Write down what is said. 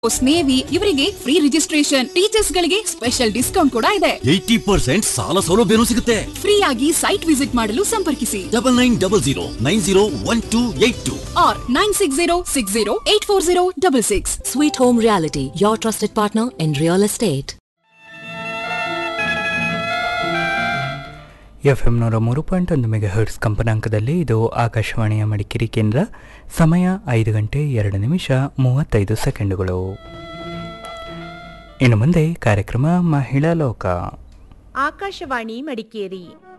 Navy ಇವರಿಗೆ free registration teachers ಗಳಿಗೆ special discount ಕೂಡ ಇದೆ ಏಯ್ಟಿ ಪರ್ಸೆಂಟ್ ಸಾಲ ಸೌಲಭ್ಯನೂ ಸಿಗುತ್ತೆ ಫ್ರೀ ಆಗಿ ಸೈಟ್ ವಿಸಿಟ್ ಮಾಡಲು ಸಂಪರ್ಕಿಸಿ double nine double zero nine zero one two eight two or nine six zero six zero eight four zero double six Sweet Home Reality, your trusted partner in real estate. F M ನೂರ ಮೂರು point ಒಂದು mega hertz ಕಂಪನಾಂಕದಲ್ಲಿ ಇದು ಆಕಾಶವಾಣಿಯ ಮಡಿಕೇರಿ ಕೇಂದ್ರ ಸಮಯ ಐದು ಗಂಟೆ ಎರಡು ನಿಮಿಷ ಮೂವತ್ತೈದು ಸೆಕೆಂಡುಗಳು ಇನ್ನು ಮುಂದೆ ಕಾರ್ಯಕ್ರಮ ಮಹಿಳಾ ಲೋಕ ಆಕಾಶವಾಣಿ ಮಡಿಕೇರಿ